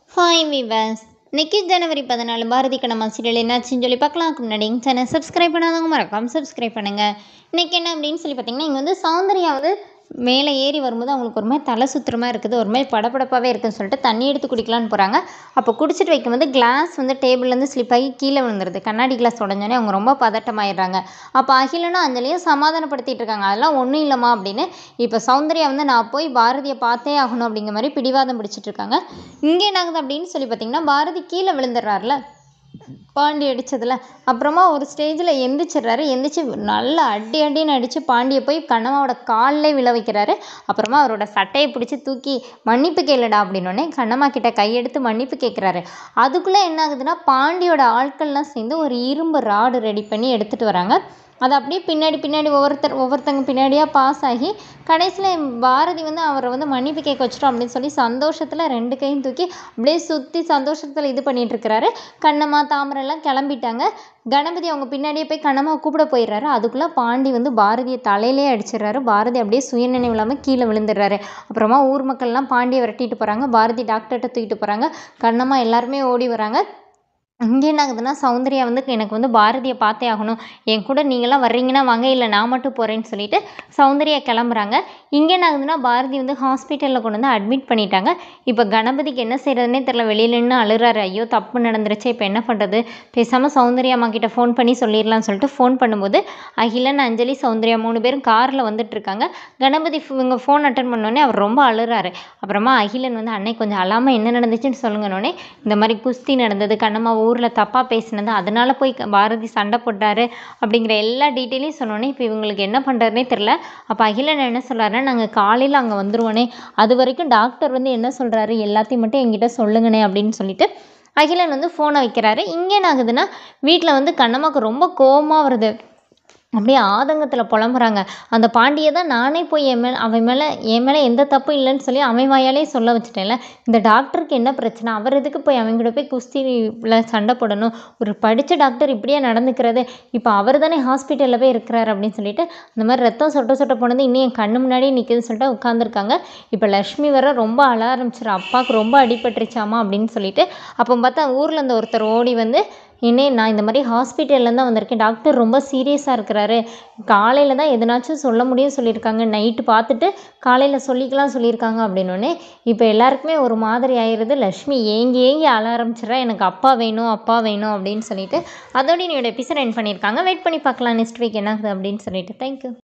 hi விவாஸ் இன்னைக்கு ஜனவரி பதினாலு Bharathi Kannamma serial என்னாச்சுன்னு சொல்லி பார்க்கலாம் அதுக்கு முன்னாடி எங்கள் சேனல் சப்ஸ்கிரைப் பண்ணாதவங்க மறக்காம சப்ஸ்கிரைப் பண்ணுங்கள் இன்றைக்கி என்ன அப்படின்னு சொல்லி பார்த்தீங்கன்னா இங்கே வந்து சௌந்தர்யா வந்து மேலே ஏறி வரும்போது அவங்களுக்கு ஒரு மாதிரி தலை சுத்துறமா இருக்குது ஒரு மாதிரி படபடப்பாகவே இருக்குன்னு சொல்லிட்டு தண்ணி எடுத்து குடிக்கலான்னு போகிறாங்க அப்போ குடிச்சிட்டு வைக்கும்போது கிளாஸ் வந்து டேபிள்லேருந்து ஸ்லிப் ஆகி கீழே விழுந்துருது கண்ணாடி கிளாஸ் உடஞ்சோடனே அவங்க ரொம்ப பதட்டமாயிடுறாங்க அப்போ அகிலனும் அஞ்சலியும் சமாதானப்படுத்திட்டு இருக்காங்க அதெல்லாம் ஒன்றும் இல்லைம்மா அப்படின்னு இப்போ சௌந்தர்யா வந்து நான் போய் பாரதியை பார்த்தே ஆகணும் அப்படிங்கிற மாதிரி பிடிவாதம் பிடிச்சிட்டு இருக்காங்க இங்கே என்ன ஆகுது அப்படின்னு சொல்லி பார்த்தீங்கன்னா பாரதி கீழே விழுந்துடுறாருல பாண்டி அடித்ததில் அப்புறமா ஒரு ஸ்டேஜில் எந்திரிச்சிடுறாரு எந்திரிச்சு நல்லா அடி அடின்னு அடித்து பாண்டியை போய் கண்ணம்மாவோட காலில் விழ வைக்கிறாரு அப்புறமா அவரோட சட்டையை பிடிச்சி தூக்கி மன்னிப்பு கேளுடா அப்படின்னோடனே கண்ணம்மா கிட்ட கையெடுத்து மன்னிப்பு கேட்குறாரு அதுக்குள்ளே என்ன ஆகுதுன்னா பாண்டியோட ஆட்கள்லாம் சேர்ந்து ஒரு இரும்பு ராடு ரெடி பண்ணி எடுத்துகிட்டு வராங்க அது அப்படியே பின்னாடி பின்னாடி ஒவ்வொருத்தர் ஒவ்வொருத்தங்க பின்னாடியாக பாஸ் ஆகி கடைசியில் பாரதி வந்து அவரை வந்து மன்னிப்பு கேட்க வச்சிட்டோம் அப்படின்னு சொல்லி சந்தோஷத்தில் ரெண்டு கையும் தூக்கி அப்படியே சுற்றி சந்தோஷத்தில் இது பண்ணிட்டு இருக்கிறாரு கண்ணம்மா தாமரை எல்லாம் கிளம்பிட்டாங்க கணபதி அவங்க பின்னாடியே போய் கண்ணம்மா கூப்பிட போயிடுறாரு அதுக்குள்ளே பாண்டி வந்து பாரதியை தலையிலே அடிச்சிடுறாரு பாரதி அப்படியே சுயநினைவு இல்லாமல் கீழே விழுந்துடுறாரு அப்புறமா ஊர் மக்கள்லாம் பாண்டியை விரட்டிட்டு போகிறாங்க பாரதி டாக்டர்கிட்ட தூக்கிட்டு போகிறாங்க கண்ணம்மா எல்லாருமே ஓடி வராங்க இங்கே என்ன ஆகுதுன்னா சௌந்தர்யா வந்து எனக்கு வந்து பாரதியை பார்த்தே ஆகணும் என் கூட நீங்களாம் வர்றீங்கன்னா வாங்க இல்லை நான் மட்டும் போகிறேன்னு சொல்லிட்டு சௌந்தர்யா கிளம்புறாங்க இங்கே என்ன ஆகுதுன்னா பாரதி வந்து ஹாஸ்பிட்டலில் கொண்டு வந்து அட்மிட் பண்ணிட்டாங்க இப்போ கணபதிக்கு என்ன செய்கிறதுனே தெரில வெளியில் நின்று அழுறாரு ஐயோ தப்பு நடந்துருச்சு இப்போ என்ன பண்ணுறது பேசாமல் சௌந்தர்யா அம்மா கிட்ட ஃபோன் பண்ணி சொல்லிடலாம்னு சொல்லிட்டு ஃபோன் பண்ணும்போது அகிலன் அஞ்சலி சௌந்தர்யா மூணு பேரும் காரில் வந்துட்டு இருக்காங்க கணபதி இவங்க ஃபோன் அட்டன் பண்ணோடனே அவர் ரொம்ப அழுறாரு அப்புறமா அகிலன் வந்து அன்னை கொஞ்சம் அழாமல் என்ன நடந்துச்சுன்னு சொல்லுங்கன்னொடனே இந்த மாதிரி குஸ்தி நடந்தது கண்ணம்மா ஊரில் தப்பாக பேசினது அதனால போய் க- பாரதி சண்டை போட்டாரு அப்படிங்கிற எல்லா டீட்டெயிலையும் சொன்னோன்னே இப்போ இவங்களுக்கு என்ன பண்ணுறதுனே தெரில அப்போ அகிலன் என்ன சொல்கிறாருன்னா நாங்கள் காலையில் அங்கே வந்துருவோனே அது வரைக்கும் டாக்டர் வந்து என்ன சொல்கிறாரு எல்லாத்தையும் மட்டும் என்கிட்ட சொல்லுங்கண்ணே அப்படின்னு சொல்லிட்டு அகிலன் வந்து ஃபோனை வைக்கிறாரு இங்கே என்ன ஆகுதுன்னா வீட்டில் வந்து கண்ணம்மாவுக்கு ரொம்ப கோவமாக வருது அப்படியே ஆதங்கத்தில் புலம்புறாங்க அந்த பாண்டியை தான் நானே போய் என் மேலே அவன் மேலே என் மேலே எந்த தப்பும் இல்லைன்னு சொல்லி அவன் வாயாலே சொல்ல வச்சுட்டேன்ல இந்த டாக்டருக்கு என்ன பிரச்சனை அவர் எதுக்கு போய் அவங்க கூட போய் குஸ்தியில் சண்டை போடணும் ஒரு படித்த டாக்டர் இப்படியே நடந்துக்கிறது இப்போ அவர் தானே ஹாஸ்பிட்டலில் போய் இருக்கிறாரு அப்படின்னு சொல்லிட்டு அந்த மாதிரி ரத்தம் சொட்ட சொட்ட போனது இன்னும் என் கண்ணு முன்னாடியே நிற்குதுன்னு சொல்லிட்டு உட்காந்துருக்காங்க இப்போ லக்ஷ்மி வர ரொம்ப அழ ஆரம்பிச்சிரு அப்பாவுக்கு ரொம்ப அடிபட்டுருச்சாமா அப்படின்னு சொல்லிட்டு அப்போ பார்த்தா ஊரில் இருந்த ஒருத்தர் ஓடி வந்து என்னே நான் இந்த மாதிரி ஹாஸ்பிட்டல்லேருந்து தான் வந்திருக்கேன் டாக்டர் ரொம்ப சீரியஸாக இருக்கிறாரு காலையில் தான் எதனாச்சும் சொல்ல முடியும் சொல்லியிருக்காங்க நைட்டு பார்த்துட்டு காலையில் சொல்லிக்கலாம் சொல்லியிருக்காங்க அப்படின்னோடனே இப்போ எல்லாருக்குமே ஒரு மாதிரி ஆயிடுது லக்ஷ்மி ஏங்கி ஏங்கி அழ ஆரம்பிச்சிடறா எனக்கு அப்பா வேணும் அப்பா வேணும் அப்படின்னு சொல்லிட்டு அதோட என்னோட எபிசோட் என் பண்ணியிருக்காங்க வெயிட் பண்ணி பார்க்கலாம் நெக்ஸ்ட் வீக் என்ன ஆகுது அப்படின்னு சொல்லிட்டு தேங்க்யூ